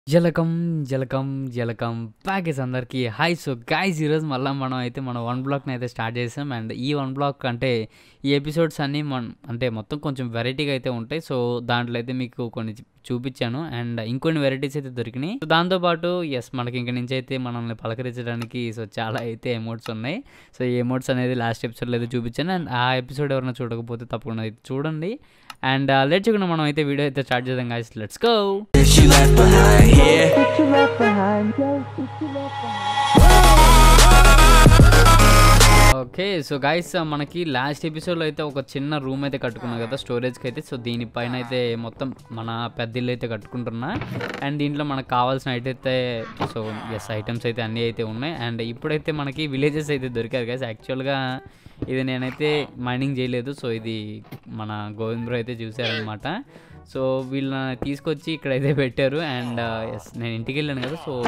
జలకం జలకం జలకం ప్యాకేజ్ అందరికీ హాయ్ సో గాయ్స్ ఈరోజు మళ్ళీ మనం అయితే మన వన్ బ్లాక్ని అయితే స్టార్ట్ చేసాం అండ్ ఈ వన్ బ్లాక్ అంటే ఈ ఎపిసోడ్స్ అన్నీ మన అంటే మొత్తం కొంచెం వెరైటీగా అయితే ఉంటాయి సో దాంట్లో అయితే మీకు కొన్ని చూ- చూపించాను అండ్ ఇంకొన్ని వెరైటీస్ అయితే దొరికినాయి సో దాంతోపాటు ఎస్ మనకి ఇంక నుంచి అయితే మనల్ని పలకరించడానికి సో చాలా అయితే ఎమోట్స్ ఉన్నాయి సో ఈ ఎమోట్స్ అనేది లాస్ట్ ఎపిసోడ్లో అయితే చూపించాను అండ్ ఆ ఎపిసోడ్ ఎవరైనా చూడకపోతే తప్పకుండా అయితే చూడండి అండ్ లెట్స్ మనం అయితే వీడియో అయితే స్టార్ట్ చేద్దాం guys let's go She left behind here. Okay so guys మనకి లాస్ట్ ఎపిసోడ్లో అయితే ఒక చిన్న రూమ్ అయితే కట్టుకున్నాం కదా స్టోరేజ్కి అయితే సో దీనిపైన అయితే మొత్తం మన పెద్ద ఇల్లు అయితే కట్టుకుంటున్నా అండ్ దీంట్లో మనకు కావాల్సిన అయితే సో ఎస్ ఐటమ్స్ అయితే అన్నీ అయితే ఉన్నాయి అండ్ ఇప్పుడైతే మనకి విలేజెస్ అయితే దొరికారు గైస్ యాక్చువల్గా ఇది నేనైతే మైనింగ్ చేయలేదు సో ఇది మన గోవింద్ బ్రో అయితే చూశారనమాట సో వీళ్ళని తీసుకొచ్చి ఇక్కడైతే పెట్టారు అండ్ ఎస్ నేను ఇంటికి వెళ్ళాను కదా సో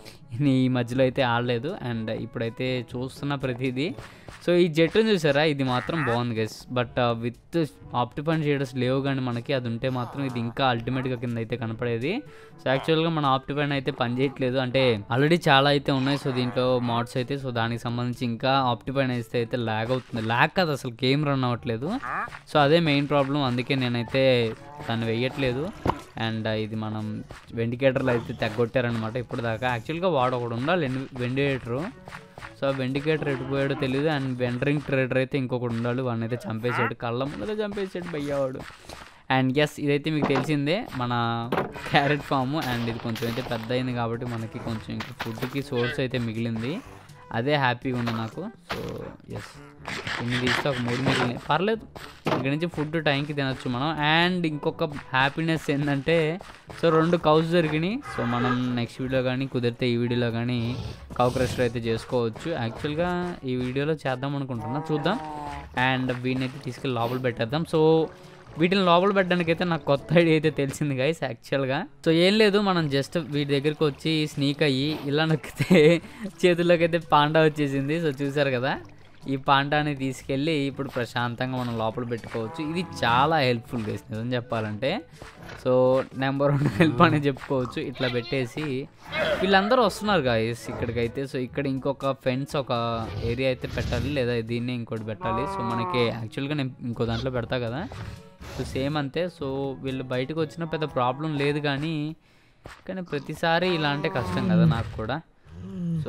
ఈ మధ్యలో అయితే ఆడలేదు అండ్ ఇప్పుడైతే చూస్తున్న ప్రతిదీ సో ఈ జట్టును చూసారా ఇది మాత్రం బాగుంది guys but with Optifine shaders లేవు కానీ మనకి అది ఉంటే మాత్రం ఇది ఇంకా అల్టిమేట్గా కింద అయితే కనపడేది సో యాక్చువల్గా మన ఆప్టిఫైన్ అయితే పనిచేయట్లేదు అంటే ఆల్రెడీ చాలా అయితే ఉన్నాయి సో దీంట్లో మోడ్స్ అయితే సో దానికి సంబంధించి ఇంకా ఆప్టిఫైన్ వేస్తే అయితే ల్యాగ్ అవుతుంది ల్యాగ్ కాదు అసలు గేమ్ రన్ అవ్వట్లేదు సో అదే మెయిన్ ప్రాబ్లం అందుకే నేనైతే దాన్ని వేయట్లేదు అండ్ ఇది మనం వెండికేటర్లు అయితే తగ్గొట్టారనమాట ఇప్పుడు దాకా యాక్చువల్గా వాడు ఒకడు ఉండాలి వెండికేటరు సో ఆ వెండికేటర్ ఎటుపోయాడో తెలియదు అండ్ వెండరింగ్ ట్రేడర్ అయితే ఇంకొకటి ఉండాలి వాడిని అయితే చంపేసాడు కళ్ళ ముందర చంపేసాడు భయ్యవాడు అండ్ ఎస్ ఇదైతే మీకు తెలిసిందే మన క్యారెట్ ఫామ్ అండ్ ఇది కొంచెం అయితే పెద్ద అయింది కాబట్టి మనకి కొంచెం ఇంకా ఫుడ్కి సోర్స్ అయితే మిగిలింది అదే హ్యాపీగా ఉంది నాకు సో ఎస్ ఇన్ని తీస్తే ఒక మూడు మిగిలినాయి పర్లేదు ఇక్కడ నుంచి ఫుడ్ టైంకి తినొచ్చు మనం అండ్ ఇంకొక హ్యాపీనెస్ ఏంటంటే సో రెండు కౌస్ దొరికినాయి సో మనం నెక్స్ట్ వీడియో కానీ కుదిరితే ఈ వీడియోలో కానీ కౌ క్రషర్ అయితే చేసుకోవచ్చు యాక్చువల్గా ఈ వీడియోలో చేద్దాం అనుకుంటున్నా చూద్దాం అండ్ వీడిని అయితే తీసుకెళ్ళి లోపల పెట్టేద్దాం సో వీటిని లోపల పెట్టడానికి అయితే నాకు కొత్త ఐడియా అయితే తెలిసింది గైస్ యాక్చువల్గా సో ఏం లేదు మనం జస్ట్ వీటి దగ్గరికి వచ్చి స్నీక్ అయ్యి ఇలా నొక్కితే చేతుల్లోకి అయితే పాండా వచ్చేసింది సో చూసారు కదా ఈ పాండాని తీసుకెళ్ళి ఇప్పుడు ప్రశాంతంగా మనం లోపల పెట్టుకోవచ్చు ఇది చాలా హెల్ప్ఫుల్ గైస్ నిజం చెప్పాలంటే సో నెంబర్ వన్ హెల్ప్ అని చెప్పుకోవచ్చు ఇట్లా పెట్టేసి వీళ్ళందరూ వస్తున్నారు గాయస్ ఇక్కడికైతే సో ఇక్కడ ఇంకొక ఫెన్స్ ఒక ఏరియా అయితే పెట్టాలి లేదా దీన్ని ఇంకోటి పెట్టాలి సో మనకి యాక్చువల్గా నేను ఇంకో దాంట్లో పెడతా కదా సో సేమ్ అంతే సో వీళ్ళు బయటకు వచ్చిన పెద్ద ప్రాబ్లం లేదు కానీ కానీ ప్రతిసారి ఇలా అంటే కష్టం కదా నాకు కూడా సో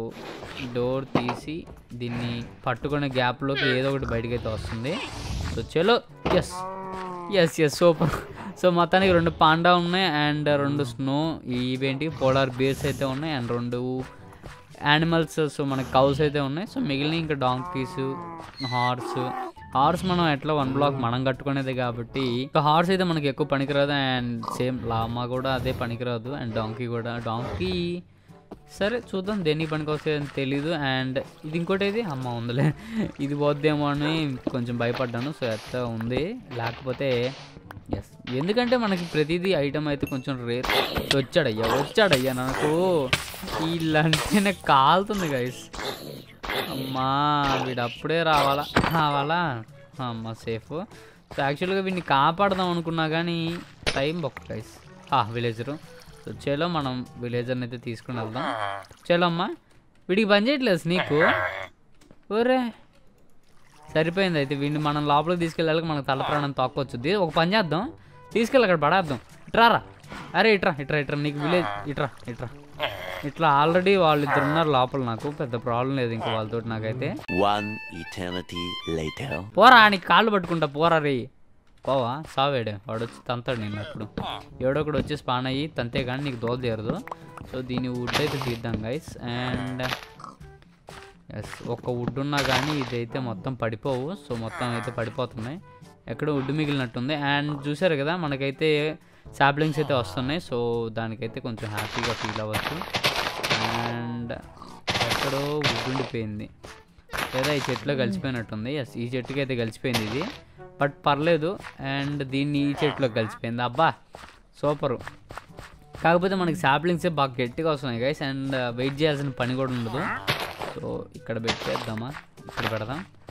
డోర్ తీసి దీన్ని పట్టుకునే గ్యాప్లోకి ఏదో ఒకటి బయటకు అయితే వస్తుంది సో చలో yes yes yes super so మొత్తానికి రెండు పాండా ఉన్నాయి అండ్ రెండు స్నో ఇవేంటి పోలార్ బేర్స్ అయితే ఉన్నాయి అండ్ రెండు యానిమల్స్ సో మనకి కౌస్ అయితే ఉన్నాయి సో మిగిలిన ఇంకా డాంకీస్ హార్స్ హార్స్ మనం ఎట్లా వన్ బ్లాక్ మనం కట్టుకునేది కాబట్టి ఇంకా హార్స్ అయితే మనకి ఎక్కువ పనికిరాదు అండ్ సేమ్ లామా కూడా అదే పనికిరాదు అండ్ డాంకీ కూడా డాంకీ సరే చూద్దాం దేనికి పనికి వస్తుందని తెలీదు అండ్ ఇది ఇంకోటి ఏది అమ్మ ఉందిలే ఇది పోద్దేమో అని కొంచెం భయపడ్డాను సో ఎత్త ఉంది లేకపోతే ఎస్ ఎందుకంటే మనకి ప్రతిదీ ఐటమ్ అయితే కొంచెం రేర్ వచ్చాడయ్యా వచ్చాడయ్యా నాకు వీళ్ళంటే నాకు కాలుతుంది గైస్ అమ్మా వీడు అప్పుడే రావాలా రావాలా అమ్మ సేఫ్ సో యాక్చువల్గా వీడిని కాపాడదాం అనుకున్నా కానీ టైం బొక్క గైస్ విలేజరు సో చలో మనం విలేజర్ని అయితే తీసుకుని వెళ్దాం చలో అమ్మా వీడికి పని చేయట్లేదు నీకు ఒరే సరిపోయింది అయితే వీడిని మనం లోపలికి తీసుకెళ్ళాలి మనకు తల ప్రాణం తొక్కొచ్చుద్ది ఒక పని చేద్దాం తీసుకెళ్ళి అక్కడ పడేద్దాం ఇట్రారా అరే ఇట్రా ఇట్రా ఇట్రా నీకు విలేజ్ ఇట్రా ఇట్రా ఇట్లా ఆల్రెడీ వాళ్ళిద్దరు ఉన్నారు లోపల నాకు పెద్ద ప్రాబ్లం లేదు ఇంకా వాళ్ళతో నాకైతే One eternity later. పోరా నీకు కాళ్ళు పట్టుకుంటా పోరా రే పోవా సావేడు వాడు వచ్చి తంతాడు నేను అప్పుడు ఎవడొకడు వచ్చి స్పాన్ అయ్యి తంతే కానీ నీకు దోల తీరదు సో దీని వుడ్ అయితే తీద్దాం గైస్ అండ్ ఎస్ ఒక వుడ్ ఉన్నా కానీ ఇదైతే మొత్తం పడిపోవు సో మొత్తం అయితే పడిపోతున్నాయి ఎక్కడ వుడ్ మిగిలినట్టుంది అండ్ చూసారు కదా మనకైతే సాప్లింగ్స్ అయితే వస్తున్నాయి సో దానికైతే కొంచెం హ్యాపీగా ఫీల్ అవ్వచ్చు అండ్ ఎక్కడో వుడ్ ఉండిపోయింది లేదా ఈ చెట్లో కలిసిపోయినట్టుంది ఎస్ ఈ చెట్టుకి అయితే కలిసిపోయింది ఇది బట్ పర్లేదు అండ్ దీన్ని ఈ చెట్టులో కలిసిపోయింది అబ్బా సూపరు కాకపోతే మనకి సాప్లింగ్సే బాగా గట్టిగా వస్తున్నాయి గైస్ అండ్ వెయిట్ చేయాల్సిన పని కూడా ఉండదు సో ఇక్కడ పెట్టేద్దామా ఇక్కడ పెడదాం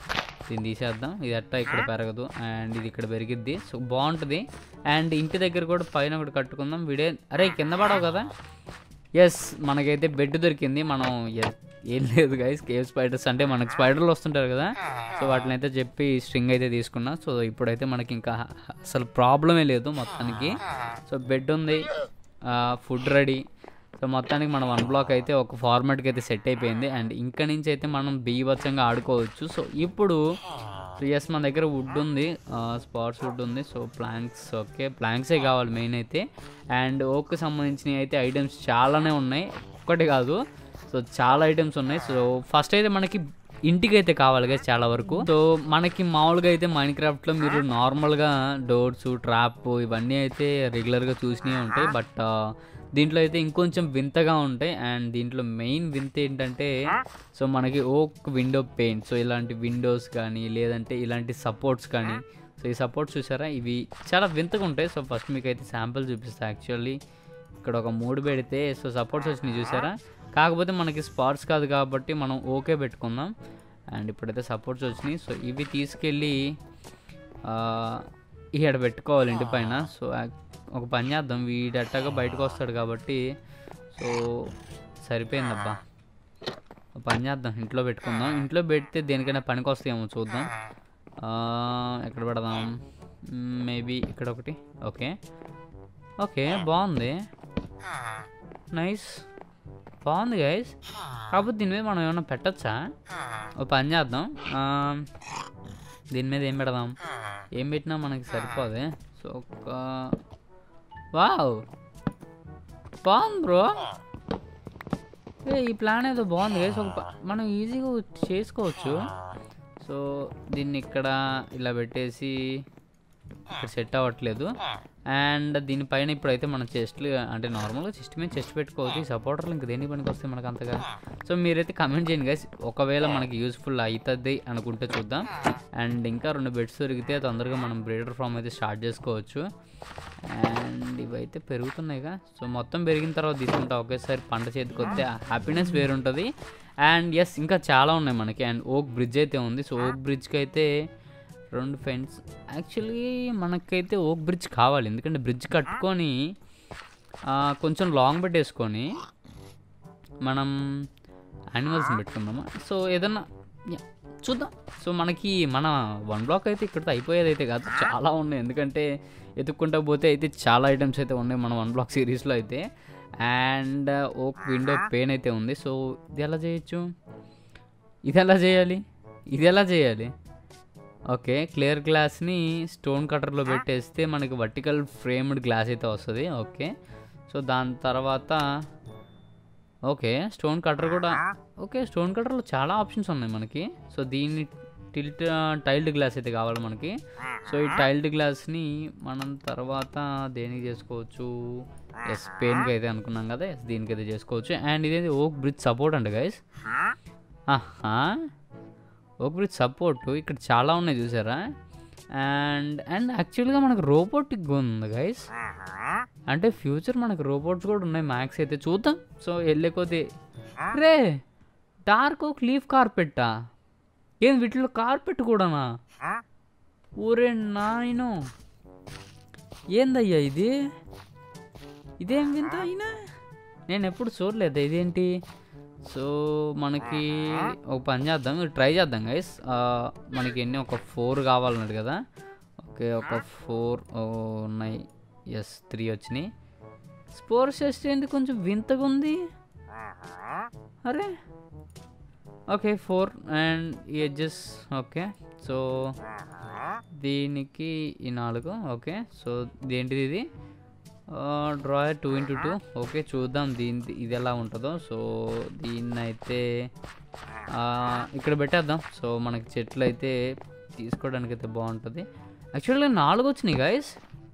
దీన్ని తీసేద్దాం ఇది అట్టా ఇక్కడ పెరగదు అండ్ ఇది ఇక్కడ పెరిగిద్ది సో బాగుంటుంది అండ్ ఇంటి దగ్గర కూడా పైన ఒకటి కట్టుకుందాం వీడే అరే కింద పడవు కదా ఎస్ మనకైతే బెడ్ దొరికింది మనం ఎ- ఏం లేదు గైస్ కేవ్ స్పైడర్స్ అంటే మనకి స్పైడర్లు వస్తుంటారు కదా సో వాటిని అయితే చెప్పి స్ట్రింగ్ అయితే తీసుకున్నా సో ఇప్పుడైతే మనకి ఇంకా అసలు ప్రాబ్లమే లేదు మొత్తానికి సో బెడ్ ఉంది ఫుడ్ రెడీ సో మొత్తానికి మన వన్ బ్లాక్ అయితే ఒక ఫార్మాట్కి అయితే సెట్ అయిపోయింది అండ్ ఇంకా నుంచి అయితే మనం బీభత్సంగా ఆడుకోవచ్చు సో ఇప్పుడు ఎస్ మన దగ్గర వుడ్ ఉంది స్పాట్స్ వుడ్ ఉంది సో ప్లాంక్స్ ఓకే ప్లాంక్సే కావాలి మెయిన్ అయితే అండ్ ఓక్కి సంబంధించినవి అయితే ఐటమ్స్ చాలానే ఉన్నాయి ఒక్కటి కాదు సో చాలా ఐటమ్స్ ఉన్నాయి సో ఫస్ట్ అయితే మనకి ఇంటికి అయితే కావాలి కదా చాలా వరకు సో మనకి మామూలుగా అయితే మైండ్ క్రాఫ్ట్లో మీరు నార్మల్గా డోర్స్ ట్రాప్ ఇవన్నీ అయితే రెగ్యులర్గా చూసినవి ఉంటాయి బట్ దీంట్లో అయితే ఇంకొంచెం వింతగా ఉంటాయి అండ్ దీంట్లో మెయిన్ వింత ఏంటంటే సో మనకి ఓక్ విండో పెయింట్ సో ఇలాంటి విండోస్ కానీ లేదంటే ఇలాంటి సపోర్ట్స్ కానీ సో ఈ సపోర్ట్స్ చూసారా ఇవి చాలా వింతగా ఉంటాయి సో ఫస్ట్ మీకు అయితే శాంపుల్ చూపిస్తాను యాక్చువల్లీ ఇక్కడ ఒక మూడు పెడితే సో సపోర్ట్స్ వచ్చినాయి చూసారా కాకపోతే మనకి స్పాట్స్ కాదు కాబట్టి మనం ఓకే పెట్టుకుందాం అండ్ ఇప్పుడైతే సపోర్ట్స్ వచ్చినాయి సో ఇవి తీసుకెళ్ళి ఆ, ఇక్కడ పెట్టుకోవాలి ఇంటి పైన సో యాక్- ఒక పని చేద్దాం వీడు అట్టాగా బయటకు వస్తాడు కాబట్టి సో సరిపోయిందబ్బా ఒక పని చేద్దాం ఇంట్లో పెట్టుకుందాం ఇంట్లో పెడితే దేనికైనా పనికి వస్తాయేమో చూద్దాం ఆ, ఎక్కడ పెడదాం మేబీ ఇక్కడ ఒకటి ఓకే ఓకే బాగుంది నైస్ బాగుంది గైస్ కాకపోతే దీని మీద మనం ఏమైనా పెట్టచ్చా ఒక పని చేద్దాం ఆ, దీని మీద ఏం పెడదాం ఏం పెట్టినా మనకి సరిపోదు సో ఒక వావ్ బాగుంది బ్రో ఏ ఈ ప్లాన్ ఏదో బాగుంది గైస్ ఒక ప- మనం ఈజీగా చేసుకోవచ్చు సో దీన్ని ఇక్కడ ఇలా పెట్టేసి ఇక్కడ సెట్ అవ్వట్లేదు అండ్ దీనిపైన ఇప్పుడైతే మన చెస్ట్లు అంటే నార్మల్గా చెస్ట్ మీద చెస్ట్ పెట్టుకోవచ్చు ఈ సపోర్టర్లు ఇంకా దేనికి పనికి వస్తాయి మనకు అంతగా సో మీరైతే కమెంట్ చేయండి గైస్ ఒకవేళ మనకి యూస్ఫుల్ అవుతుంది అనుకుంటే చూద్దాం అండ్ ఇంకా రెండు బెడ్స్ దొరికితే తొందరగా మనం బ్రీడర్ ఫామ్ అయితే స్టార్ట్ చేసుకోవచ్చు అండ్ ఇవైతే పెరుగుతున్నాయిగా సో మొత్తం పెరిగిన తర్వాత తీసుకుంటా ఒకేసారి పంట చేతికి వస్తే హ్యాపీనెస్ వేరుంటుంది అండ్ ఎస్ ఇంకా చాలా ఉన్నాయి మనకి అండ్ ఓక్ బ్రిడ్జ్ అయితే ఉంది సో ఓక్ బ్రిడ్జ్కి అయితే రెండు ఫెన్స్ యాక్చువల్లీ మనకైతే ఓక్ బ్రిడ్జ్ కావాలి ఎందుకంటే బ్రిడ్జ్ కట్టుకొని ఆ, కొంచెం లాంగ్ పెట్టేసుకొని మనం యానిమల్స్ని పెట్టుకుందామా సో ఏదన్నా యా, చూద్దాం సో మనకి మన వన్ బ్లాక్ అయితే ఇక్కడితో అయిపోయేది అయితే కాదు చాలా ఉన్నాయి ఎందుకంటే ఎత్తుక్కుంటా పోతే అయితే చాలా ఐటమ్స్ అయితే ఉన్నాయి మన వన్ బ్లాక్ సిరీస్లో అయితే అండ్ ఓక్ విండో పెయిన్ అయితే ఉంది సో ఇది ఎలా చేయొచ్చు ఇది ఎలా చేయాలి ఇది ఎలా చేయాలి ఓకే క్లియర్ గ్లాస్ని స్టోన్ కటర్లో పెట్టేస్తే మనకి వర్టికల్ ఫ్రేమ్డ్ గ్లాస్ అయితే వస్తుంది ఓకే సో దాని తర్వాత ఓకే స్టోన్ కటర్ కూడా ఓకే స్టోన్ కటర్లో చాలా ఆప్షన్స్ ఉన్నాయి మనకి సో దీన్ని టిల్ట్ టైల్డ్ గ్లాస్ అయితే కావాలి మనకి సో ఈ టైల్డ్ గ్లాస్ని మనం తర్వాత దేనికి చేసుకోవచ్చు ఎస్ పెయిన్కి అయితే అనుకున్నాం కదా ఎస్ దీనికైతే చేసుకోవచ్చు అండ్ ఇదేంటి ఓక్ బ్రిడ్జ్ సపోర్ట్ అండి గైస్ ఆహా ఓక్ బ్రిడ్జ్ సపోర్ట్ ఇక్కడ చాలా ఉన్నాయి చూసారా అండ్ అండ్ యాక్చువల్గా మనకు రోబోటిక్ ఉంది గైస్ అంటే ఫ్యూచర్ మనకు రోబోట్స్ కూడా ఉన్నాయి మ్యాక్స్ అయితే చూద్దాం సో వెళ్ళే కొద్దీ రే డార్క్ ఓక్ లీఫ్ కార్పెట్టా ఏం వీటిలో కార్పెట్ కూడానా ఊరే నాయను ఏందయ్యా ఇది ఇదేం వింత అయినా నేను ఎప్పుడు చూడలేదు ఇదేంటి సో మనకి ఒక పని చేద్దాం ట్రై చేద్దాం గైస్ మనకి ఎన్ని ఒక ఫోర్ కావాలన్నాడు కదా ఓకే ఒక ఫోర్ ఉన్నాయి ఎస్ త్రీ వచ్చినాయి స్పోర్ట్స్ టెస్ట్ ఏంటి కొంచెం వింతగా ఉంది అరే okay four and edges okay so దీనికి ఈ నాలుగు ఓకే సో ఏంటిది ఇది drawer two into two okay చూద్దాం దీని ఇది ఎలా ఉంటుందో సో దీన్ని అయితే ఆ, ఇక్కడ పెట్టేద్దాం సో మనకి చెట్లు అయితే తీసుకోవడానికి అయితే బాగుంటుంది యాక్చువల్గా నాలుగు వచ్చినాయి గాయస్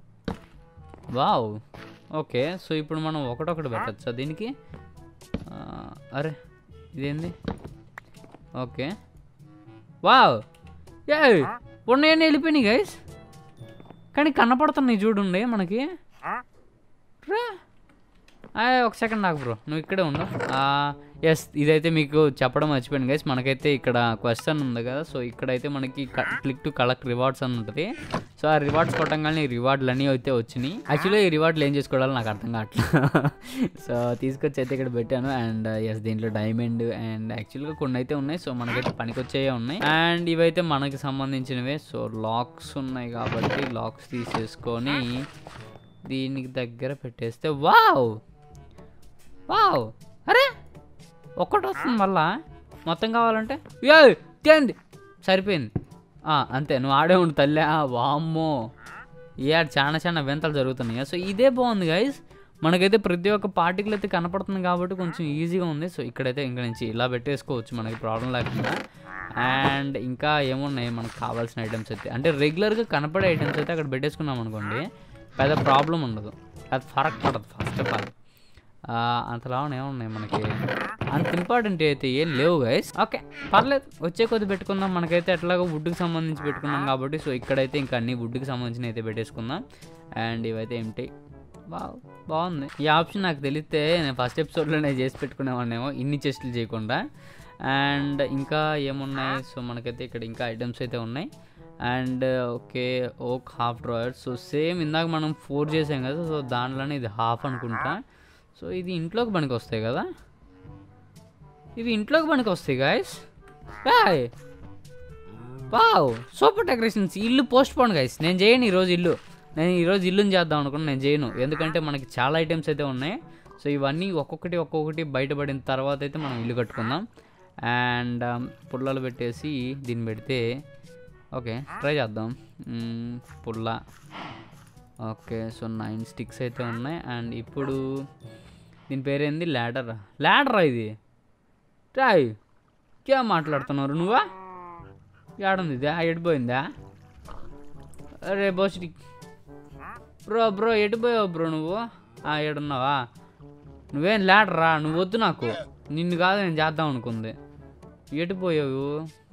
వావ్ ఓకే సో ఇప్పుడు మనం ఒకటొకటి పెట్టచ్చా దీనికి ఆ, అరే ఇదేంది ఓకే వావ్ ఏ ఉన్నాయని వెళ్ళిపోయినాయి గైస్ కానీ కనపడుతున్నాయి చూడండి మనకి రా ఆ, ఒక సెకండ్ నాకు బ్రో నువ్వు ఇక్కడే ఉండు ఎస్ ఇదైతే మీకు చెప్పడం మర్చిపోయాను గైస్ మనకైతే ఇక్కడ క్వశ్చన్ ఉంది కదా సో ఇక్కడైతే మనకి క్లిక్ టు కలెక్ట్ రివార్డ్స్ అని ఉంటుంది సో ఆ రివార్డ్స్ కొట్టంగానే ఈ రివార్డులు అన్నీ అయితే వచ్చినాయి యాక్చువల్లీ ఈ రివార్డులు ఏం చేసుకోవాలో నాకు అర్థం కావట్లేదు సో తీసుకొచ్చి అయితే ఇక్కడ పెట్టాను అండ్ ఎస్ దీంట్లో డైమండ్ అండ్ యాక్చువల్గా కొన్ని అయితే ఉన్నాయి సో మనకైతే పనికొచ్చేవే ఉన్నాయి అండ్ ఇవైతే మనకి సంబంధించినవే సో లాక్స్ ఉన్నాయి కాబట్టి లాక్స్ తీసేసుకొని దీనికి దగ్గర పెట్టేస్తే వావ్ వావ్ అరే ఒక్కటి వస్తుంది మళ్ళా మొత్తం కావాలంటే ఏ తేంది సరిపోయింది ఆ, అంతే నువ్వు ఆడే ఉండు తల్లి ఆ, వామ్మో ఏ చాలా చాలా వింతలు జరుగుతున్నాయి సో ఇదే బాగుంది గైస్ మనకైతే ప్రతి ఒక్క పార్టికల్ అయితే కనపడుతుంది కాబట్టి కొంచెం ఈజీగా ఉంది సో ఇక్కడైతే ఇంకా నుంచి ఇలా పెట్టేసుకోవచ్చు మనకి ప్రాబ్లం లేకుండా అండ్ ఇంకా ఏమున్నాయి మనకు కావాల్సిన ఐటమ్స్ అయితే అంటే రెగ్యులర్గా కనపడే ఐటమ్స్ అయితే అక్కడ పెట్టేసుకున్నాం అనుకోండి పెద్ద ప్రాబ్లం ఉండదు అది ఫరక్ పడదు ఫస్ట్ ఆఫ్ ఆల్ అంతలా ఏమున్నాయి మనకి అంత ఇంపార్టెంట్ అయితే ఏం లేవు గైస్ ఓకే పర్లేదు వచ్చే కొద్ది పెట్టుకుందాం మనకైతే ఎట్లాగో వుడ్కి సంబంధించి పెట్టుకున్నాం కాబట్టి సో ఇక్కడైతే ఇంకా అన్ని వుడ్కి సంబంధించిన అయితే పెట్టేసుకుందాం అండ్ ఇవైతే ఏంటి బా బాగుంది ఈ ఆప్షన్ నాకు తెలిస్తే నేను ఫస్ట్ ఎపిసోడ్లోనే చేసి పెట్టుకునేవాడినేమో ఇన్ని చెస్ట్లు చేయకుండా అండ్ ఇంకా ఏమున్నాయి సో మనకైతే ఇక్కడ ఇంకా ఐటమ్స్ అయితే ఉన్నాయి and okay oak half drawer so same ఇందాక మనం ఫోర్ చేసాం కదా సో దాంట్లోనే ఇది హాఫ్ అనుకుంటా సో ఇది ఇంట్లోకి పనికి వస్తాయి కదా ఇవి ఇంట్లోకి పనికి వస్తాయి guys bye wow super decorations ఇల్లు పోస్ట్ పోన్ గైస్ నేను చేయను ఈరోజు ఇల్లు నేను ఈరోజు ఇల్లుని చేద్దాం అనుకున్నా నేను చేయను ఎందుకంటే మనకి చాలా ఐటమ్స్ అయితే ఉన్నాయి సో ఇవన్నీ ఒక్కొక్కటి ఒక్కొక్కటి బయటపడిన తర్వాత అయితే మనం ఇల్లు కట్టుకుందాం అండ్ పుల్లలు పెట్టేసి దీన్ని పెడితే ఓకే ట్రై చేద్దాం మ్మ్, పుల్ల ఓకే సో నైన్ స్టిక్స్ అయితే ఉన్నాయి అండ్ ఇప్పుడు దీని పేరేంది ల్యాడర్ ల్యాడరా ఇది రాయ్ క్యా మాట్లాడుతున్నారు నువ్వా ఏడుంది ఇదే ఎడిపోయిందా అరే బోస్టి బ్రో బ్రో ఎడిపోయావు బ్రో నువ్వు ఆ, ఏడున్నావా నువ్వేం ల్యాడరా నువ్వు వద్దు నాకు నిన్ను కాదు నేను చేద్దాం అనుకుంది ఎడిపోయావు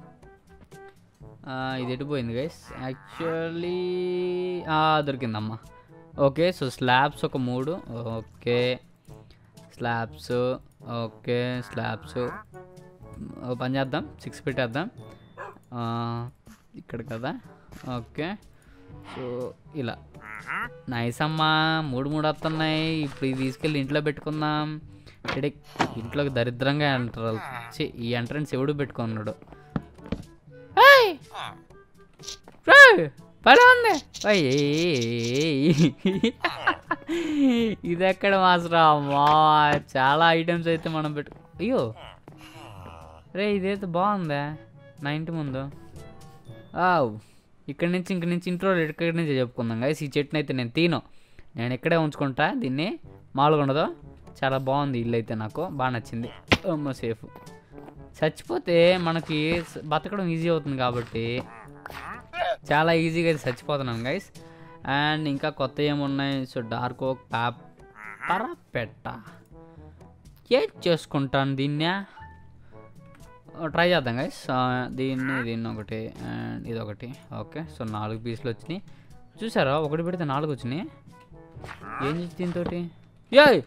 ఆ, ఇది ఎడిపోయింది గైస్ యాక్చువల్లీ దొరికిందమ్మా ఓకే సో స్లాబ్స్ ఒక మూడు ఓకే స్లాబ్స్ ఓకే స్లాబ్స్ ఓ పని చేద్దాం సిక్స్ పెట్టేద్దాం ఆ, ఇక్కడ కదా ఓకే సో ఇలా నైస్ అమ్మా మూడు మూడు వస్తున్నాయి ఇప్పుడు ఇవి తీసుకెళ్ళి ఇంట్లో పెట్టుకుందాం ఇడే ఇంట్లోకి దరిద్రంగా ఎంటర్ ఛీ, ఈ ఎంట్రన్స్ ఎవడు పెట్టుకున్నాడు ఏయ్! ఏయ్! భలే ఉంది ఏయ్! ఇది ఎక్కడ మాసరా అమ్మా చాలా ఐటమ్స్ అయితే మనం పెట్టు అయ్యో రే ఇదైతే బాగుందా నా ఇంటి ముందు ఆవ్ ఇక్కడి నుంచి ఇక్కడి నుంచి ఇంట్రో ఇక్కడి నుంచి చెప్పుకుందాం గైస్ ఈ చెట్టుని అయితే నేను తీను నేను ఇక్కడే ఉంచుకుంటా దీన్ని మామూలుగా ఉండదు చాలా బాగుంది ఇల్లు అయితే నాకు బాగా నచ్చింది అమ్మ సేఫ్ చచ్చిపోతే మనకి స- బతకడం ఈజీ అవుతుంది కాబట్టి చాలా ఈజీగా అయితే చచ్చిపోతున్నాం గైస్ అండ్ ఇంకా కొత్త ఏమున్నాయి సో డార్క్ ఓక్ పేపర్ పెట్ట ఏం చేసుకుంటాను దీన్నే ట్రై చేద్దాం గైస్ దీన్ని దీన్ని ఒకటి అండ్ ఇది ఒకటి ఓకే సో నాలుగు పీసులు వచ్చినాయి చూసారా ఒకటి పెడితే నాలుగు వచ్చినాయి ఏం చేసి దీంతో ఏయ్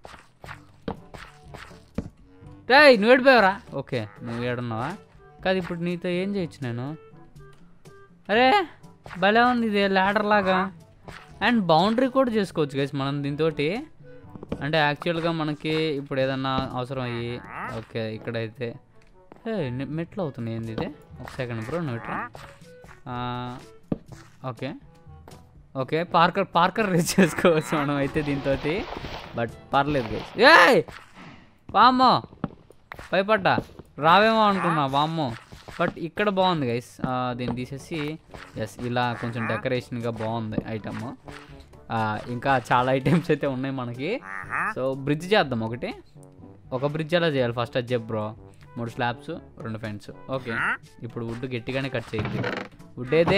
రేయ్ నువ్వు ఏడిపోయావరా ఓకే నువ్వు ఏడున్నావా కాదు ఇప్పుడు నీతో ఏం చేయొచ్చు నేను అరే భలే ఉంది ఇది ల్యాడర్ లాగా అండ్ బౌండరీ కూడా చేసుకోవచ్చు గైస్ మనం దీంతో అంటే యాక్చువల్గా మనకి ఇప్పుడు ఏదన్నా అవసరం అయ్యి ఓకే ఇక్కడైతే ఏ ని- మెట్లు అవుతున్నాయి ఏంది ఇది ఒక సెకండ్ బ్రో నువ్వు ఇట్రా ఆ, okay okay parkour parkour race చేసుకోవచ్చు మనం అయితే దీంతో బట్ పర్లేదు గైస్ ఏయ్ వామ్మో భయపడ్డా రావేమో అనుకున్నా వామ్మో బట్ ఇక్కడ బాగుంది గైస్ దీన్ని తీసేసి ఎస్ ఇలా కొంచెం డెకరేషన్గా బాగుంది ఐటమ్ ఇంకా చాలా ఐటమ్స్ అయితే ఉన్నాయి మనకి సో బ్రిడ్జ్ చేద్దాం ఒకటి ఒక బ్రిడ్జ్ ఎలా చేయాలి ఫస్ట్ అది చెప్పు బ్రో మూడు స్లాబ్స్ రెండు ఫెన్స్ ఓకే ఇప్పుడు వుడ్ గట్టిగానే కట్ చేయింది వుడ్ ఏదే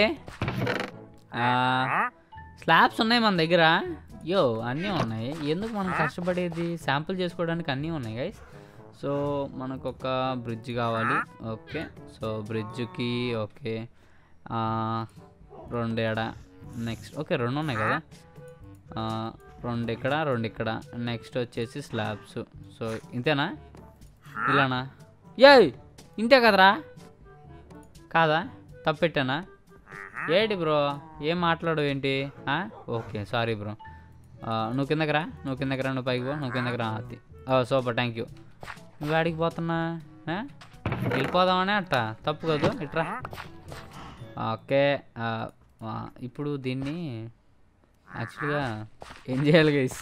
స్లాబ్స్ ఉన్నాయి మన దగ్గర యో అన్నీ ఉన్నాయి ఎందుకు మనం కష్టపడేది శాంపుల్ చేసుకోవడానికి అన్నీ ఉన్నాయి గైస్ సో మనకు ఒక బ్రిడ్జ్ కావాలి ఓకే సో బ్రిడ్జ్కి ఓకే రెండు ఎడ నెక్స్ట్ ఓకే రెండు ఉన్నాయి కదా రెండు ఇక్కడ రెండు ఇక్కడ నెక్స్ట్ వచ్చేసి స్లాబ్స్ సో ఇంతేనా ఇలానా ఏయ్ ఇంతే కదరా కాదా తప్పెట్టానా ఏంటి బ్రో ఏం మాట్లాడు ఏంటి ఆ? ఓకే సారీ బ్రో ఆ, నువ్వు కిందకి రా నువ్వు కిందకి రా నువ్వు పైకి పో నువ్వు కిందకి రా అది సూపర్ థ్యాంక్ యూ నువ్వు ఆడికి పోతున్నా ఆ? వెళ్ళిపోదామనే అట్ట తప్పు కాదు ఇట్రా ఓకే ఆ, ఆ, ఇప్పుడు దీన్ని యాక్చువల్గా ఏం చేయాలి గైస్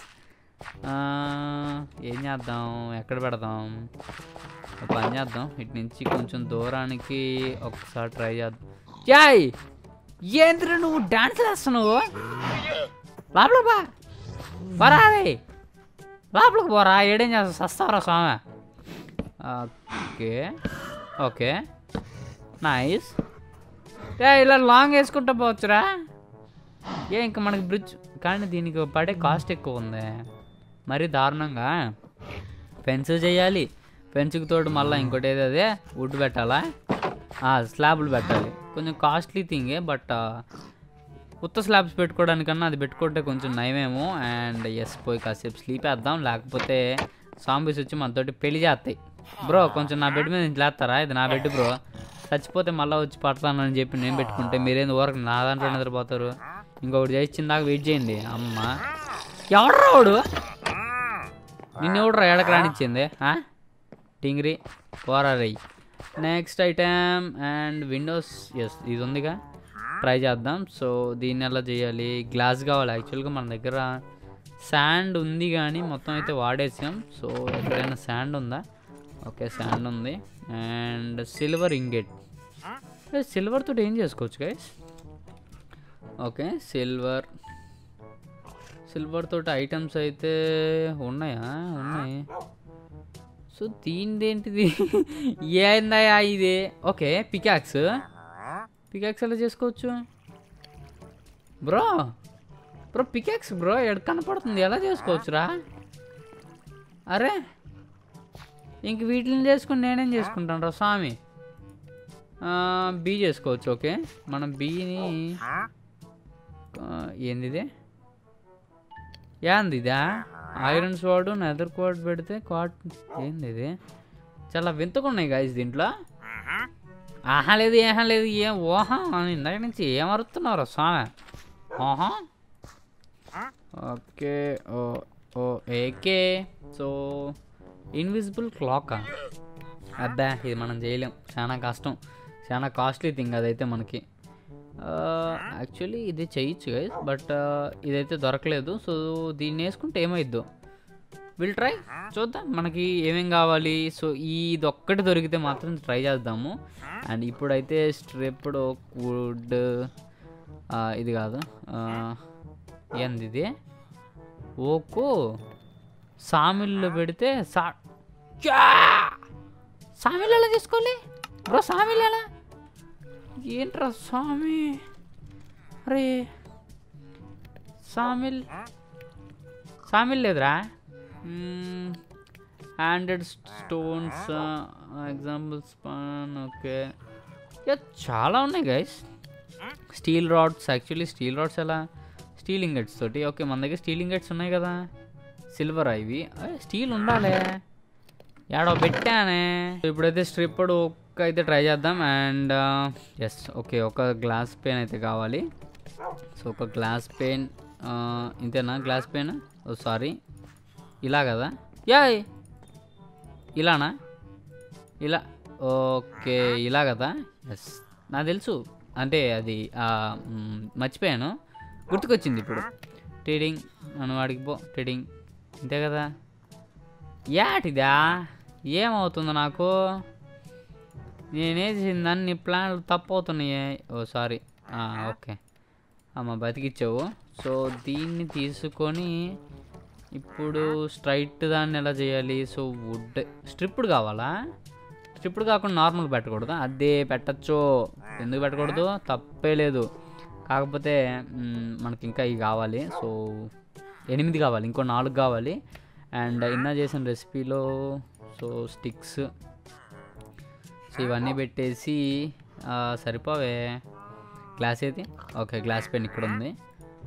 ఏం చేద్దాం ఎక్కడ పెడదాం ఒక పని చేద్దాం ఇటు నుంచి కొంచెం దూరానికి ఒకసారి ట్రై చేద్దాం యాయ్ ఏంద్ర నువ్వు డాన్స్ వేస్తున్నావు లోపల బా బరా రే లోపలికి పోరా ఏడేం చేస్తా సస్తావరా స్వామి ఓకే ఓకే నైస్ ఏ ఇలా లాంగ్ వేసుకుంటా పోవచ్చురా ఏ ఇంకా మనకి బ్రిడ్జ్ కానీ దీనికి పడే కాస్ట్ ఎక్కువ ఉంది మరీ దారుణంగా ఫెన్స్ చేయాలి ఫెన్స్కి తోడు మళ్ళీ ఇంకోటి ఏదో అదే వుడ్ పెట్టాలా ఆ, స్లాబ్లు పెట్టాలి కొంచెం కాస్ట్లీ థింగే బట్ ఉత్త స్లాబ్స్ పెట్టుకోవడానికన్నా అది పెట్టుకుంటే కొంచెం నయమేమో అండ్ ఎస్ పోయి కాసేపు స్లీప్ వేద్దాం లేకపోతే సాంబీస్ వచ్చి మనతోటి పెళ్లి చేస్తాయి బ్రో కొంచెం నా బెడ్ మీద నుంచి లేస్తారా ఇది నా బెడ్ బ్రో చచ్చిపోతే మళ్ళీ వచ్చి పడతానని చెప్పి నేను పెట్టుకుంటే మీరేంది ఊరకు నా దాంట్లో నిద్రపోతారు ఇంకొకటి చేసిన దాకా వెయిట్ చేయండి అమ్మ ఎవడ్రా వాడు నిన్ను ఎవడరా ఎడకు రానిచ్చింది ఆ? టింగ్రీ పోరా రై next item and windows yes ఇది ఉందిగా ట్రై చేద్దాం సో దీన్ని ఎలా చేయాలి గ్లాస్ కావాలి యాక్చువల్గా మన దగ్గర శాండ్ ఉంది కానీ మొత్తం అయితే వాడేసాం సో ఎక్కడైనా శాండ్ ఉందా ఓకే శాండ్ ఉంది అండ్ సిల్వర్ ఇంగెట్ సిల్వర్ తోటి ఏం చేసుకోవచ్చు గైస్ ఓకే సిల్వర్ సిల్వర్ తోటి ఐటమ్స్ అయితే ఉన్నాయా ఉన్నాయి సో దీనిదేంటిది ఏందయ్యా ఇది ఓకే పికాక్స్ పికాక్స్ ఎలా చేసుకోవచ్చు బ్రో బ్రో పికాక్స్ బ్రో ఎక్కడ కనపడుతుంది ఎలా చేసుకోవచ్చురా అరే ఇంక వీటిని చేసుకుని నేనేం చేసుకుంటాను రా స్వామి బీ చేసుకోవచ్చు ఓకే మనం బీని ఏంది ఇది ఏంది ఇదా ఐరన్ స్వాడ్ నెదర్ క్వాడ్ పెడితే క్వాడ్ ఏంది ఇది చాలా వింతగా ఉన్నాయి గాయస్ దీంట్లో ఆహా లేదు ఏహా లేదు ఏం ఓహా అని ఇందాక నుంచి ఏం అరుతున్నారు స్వామి ఓహా ఓకే ఓ ఓ ఏకే సో ఇన్విజిబుల్ క్లాకా అబ్బా ఇది మనం చేయలేం చాలా కష్టం చాలా కాస్ట్లీ థింగ్ అదైతే మనకి యాక్చువల్లీ ఇది చేయొచ్చు గైస్ బట్ ఇదైతే దొరకలేదు సో దీన్ని వేసుకుంటే ఏమైద్దో విల్ ట్రై చూద్దాం మనకి ఏమేం కావాలి సో ఇది ఒక్కటి దొరికితే మాత్రం ట్రై చేద్దాము అండ్ ఇప్పుడైతే స్ట్రిప్డ్ వుడ్ ఇది కాదు ఆ, ఏంది ఇది ఓకో సామిల్లో పెడితే సా చా! సామిల్ ఎలా తీసుకోవాలి బ్రో సామిల్ ఎలా ఏంట్రా స్వామి అరే సామిల్ సామిల్ లేదురా హ్యాండెడ్ స్టోన్స్ ఎగ్జాంపుల్స్ ఓకే చాలా ఉన్నాయి guys steel rods actually steel rods ఎలా స్టీల్ ఇంగెట్స్ తోటి ఓకే మన దగ్గర స్టీల్ ఇంగెట్స్ ఉన్నాయి కదా సిల్వర్ ఇవి స్టీల్ ఉండాలి ఏడో పెట్టానే ఇప్పుడైతే స్ట్రిప్డ్ ఒక్క అయితే ట్రై చేద్దాం అండ్ ఎస్ ఓకే ఒక గ్లాస్ పెయిన్ అయితే కావాలి సో ఒక గ్లాస్ పెయిన్ ఇంతేనా గ్లాస్ పెయిన్ ఓ సారీ ఇలా కదా యాయ్ ఇలానా ఇలా ఓకే ఇలా కదా ఎస్ నాకు తెలుసు అంటే అది ఆ, మ్, మర్చిపోయాను గుర్తుకొచ్చింది ఇప్పుడు ట్రేడింగ్ నన్ను వాడికి పో ట్రేడింగ్ ఇంతే కదా యాటిదా ఏమవుతుంది నాకు నేనేసిన దాన్ని ప్లాన్లు తప్పు అవుతున్నాయి ఓ సారీ ఓకే అమ్మ బతికిచ్చావు సో దీన్ని తీసుకొని ఇప్పుడు స్ట్రైట్ దాన్ని ఎలా చేయాలి సో వుడ్ స్ట్రిప్డ్ కావాలా స్ట్రిప్డ్ కాకుండా నార్మల్ పెట్టకూడదు అదే పెట్టచ్చు ఎందుకు పెట్టకూడదు తప్పే లేదు కాకపోతే మ్, మనకి ఇంకా ఇవి కావాలి సో ఎనిమిది కావాలి ఇంకో నాలుగు కావాలి అండ్ ఇన్నా చేసిన రెసిపీలో సో స్టిక్స్ సో ఇవన్నీ పెట్టేసి ఆ, సరిపోవే గ్లాస్ ఏది ఓకే గ్లాస్ పెన్ ఇక్కడ ఉంది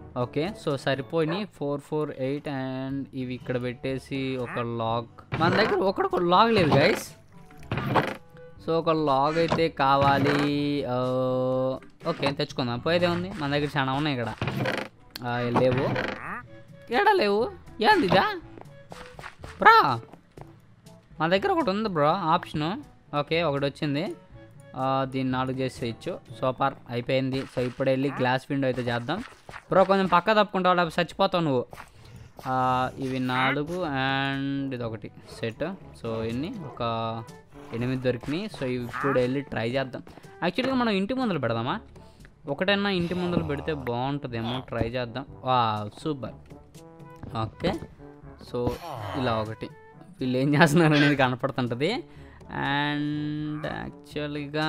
ఓకే సో సరిపోయినాయి ఫోర్ ఫోర్ ఎయిట్ అండ్ ఇవి ఇక్కడ పెట్టేసి ఒక లాగ్ మన దగ్గర ఒకటి లాగ్ లేదు గైస్ సో ఒక లాగ్ అయితే కావాలి ఆ, ఓకే తెచ్చుకుందాం పోయేదే ఉంది మన దగ్గర చాలా ఉన్నాయి ఇక్కడ ఆ, లేవు ఏడా లేవు ఏంది ఇదా బ్రా మా దగ్గర ఒకటి ఉంది బ్రో ఆప్షను ఓకే ఒకటి వచ్చింది ఆ, దీన్ని నాలుగు చేసి ఇచ్చు సూపర్ అయిపోయింది సో ఇప్పుడు వెళ్ళి గ్లాస్ విండో అయితే చేద్దాం బ్రో కొంచెం పక్క తప్పుకుంటావు లేకపోతే చచ్చిపోతావు నువ్వు ఆ, ఇవి నాలుగు అండ్ ఇది ఒకటి సెట్ సో ఎన్ని ఒక ఎనిమిది దొరికినాయి సో ఇవి ఇప్పుడు వెళ్ళి ట్రై చేద్దాం యాక్చువల్గా మనం ఇంటి ముందర పెడదామా ఒకటైనా ఇంటి ముందర పెడితే బాగుంటుందేమో ట్రై చేద్దాం వా సూపర్ ఓకే సో ఇలా ఒకటి వీళ్ళు ఏం చేస్తున్నారు అనేది కనపడుతుంటుంది అండ్ యాక్చువల్గా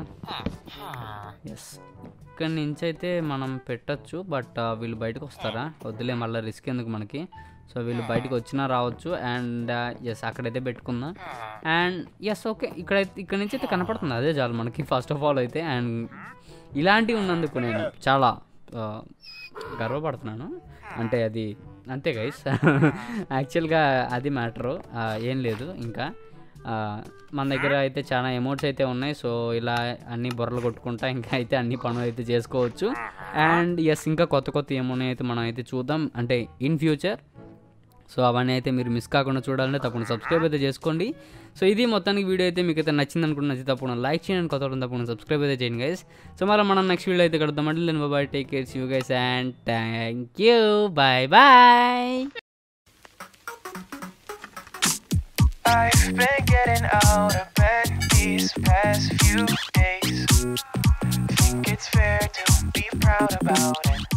ఎస్ ఇక్కడి నుంచి అయితే మనం పెట్టచ్చు బట్ వీళ్ళు బయటకు వస్తారా వద్దులే మళ్ళీ రిస్క్ ఎందుకు మనకి సో వీళ్ళు బయటకు వచ్చినా రావచ్చు అండ్ ఎస్ అక్కడైతే పెట్టుకుందాం అండ్ ఎస్ ఓకే ఇక్కడైతే ఇక్కడ నుంచి అయితే కనపడుతుంది అదే చాలు మనకి ఫస్ట్ ఆఫ్ ఆల్ అయితే అండ్ ఇలాంటివి ఉన్నందుకు నేను చాలా ఆ, గర్వపడుతున్నాను అంటే అది అంతే గైస్ యాక్చువల్గా అది మ్యాటరు ఏం లేదు ఇంకా ఆ, మన దగ్గర అయితే చాలా అమౌంట్స్ అయితే ఉన్నాయి సో ఇలా అన్ని బుర్రలు కొట్టుకుంటా ఇంకా అయితే అన్ని పనులు అయితే చేసుకోవచ్చు అండ్ ఎస్ ఇంకా కొత్త కొత్త ఏమున్నాయి అయితే మనం అయితే చూద్దాం అంటే ఇన్ ఫ్యూచర్ సో అవన్నీ అయితే మీరు మిస్ కాకుండా చూడాలంటే తప్పకుండా సబ్స్క్రైబ్ అయితే చేసుకోండి సో ఇది మొత్తానికి వీడియో అయితే మీకు అయితే నచ్చింది అనుకుంటే నచ్చితే తప్పకుండా లైక్ చేయండి కొత్త వాళ్ళు తప్పకుండా సబ్స్క్రైబ్ అయితే చేయండి గైస్ సో మళ్ళీ మనం నెక్స్ట్ వీడియో అయితే కడతాం అంటే నేను bye take care you guys and thank you bye bye I've been getting out of bed these past few days. Think it's fair to be proud about it.